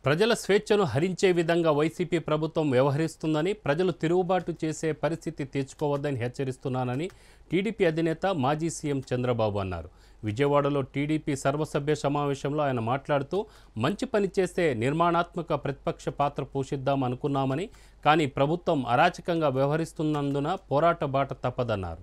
ప్రజల స్వేచ్ఛను హరించే విధంగా వైసీపీ ప్రభుత్వం వ్యవహరిస్తుందని ప్రజలు తిరుగుబాటు చేసే పరిస్థితి తెచ్చుకోవద్దని హెచ్చరిస్తున్నానని టీడీపీ అధినేత మాజీ సీఎం చంద్రబాబు అన్నారు విజయవాడలో టీడీపీ సర్వసభ్య సమావేశంలో ఆయన మాట్లాడుతూ మంచి పని చేస్తే నిర్మాణాత్మక ప్రతిపక్ష పాత్ర పోషిద్దాం అనుకున్నామని కానీ ప్రభుత్వం అరాచకంగా వ్యవహరిస్తున్నందున పోరాట బాట తప్పదన్నారు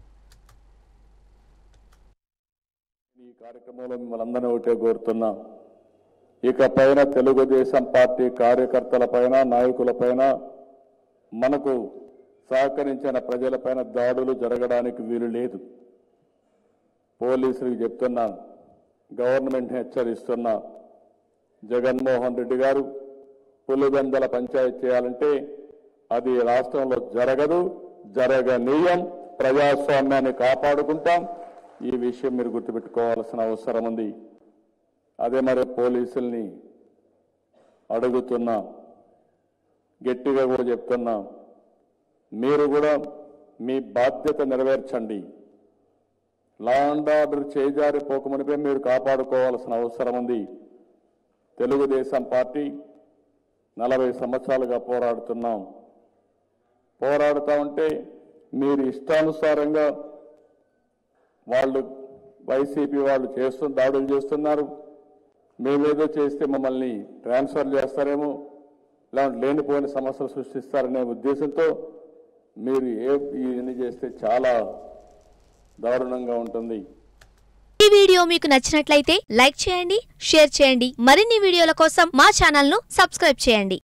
ఈ కార్యక్రమంలో మిమ్మల్ని అందరినీ ఒకటే కోరుతున్నా ఇక పైన తెలుగుదేశం పార్టీ కార్యకర్తల పైన నాయకుల పైన మనకు సహకరించిన ప్రజలపైన దాడులు జరగడానికి వీలు లేదు పోలీసులకు చెప్తున్నా గవర్నమెంట్ హెచ్చరిస్తున్నా జగన్మోహన్ రెడ్డి గారు పులివెందల పంచాయతీ చేయాలంటే అది రాష్ట్రంలో జరగదు జరగనీయం ప్రజాస్వామ్యాన్ని కాపాడుకుంటాం ఈ విషయం మీరు గుర్తుపెట్టుకోవాల్సిన అవసరం ఉంది అదే మరి పోలీసుల్ని అడుగుతున్నా గట్టిగా కూడా చెప్తున్నా మీరు కూడా మీ బాధ్యత నెరవేర్చండి లా అండ్ ఆర్డర్ చేజారిపోకమునిపై మీరు కాపాడుకోవాల్సిన అవసరం ఉంది తెలుగుదేశం పార్టీ నలభై సంవత్సరాలుగా పోరాడుతున్నాం పోరాడుతా ఉంటే మీరు ఇష్టానుసారంగా వాళ్ళు వైసీపీ వాళ్ళు చేస్తు దాడులు చేస్తున్నారు మేమేదో చేస్తే మమ్మల్ని ట్రాన్స్ఫర్ చేస్తారేమో ఇలాంటి లేనిపోయిన సమస్యలు సృష్టిస్తారనే ఉద్దేశంతో మీరు ఏ ఇవన్నీ చేస్తే చాలా దారుణంగా ఉంటుంది ఈ వీడియో మీకు నచ్చినట్లయితే లైక్ చేయండి షేర్ చేయండి మరిన్ని వీడియోల కోసం మా ఛానల్ ను సబ్స్క్రైబ్ చేయండి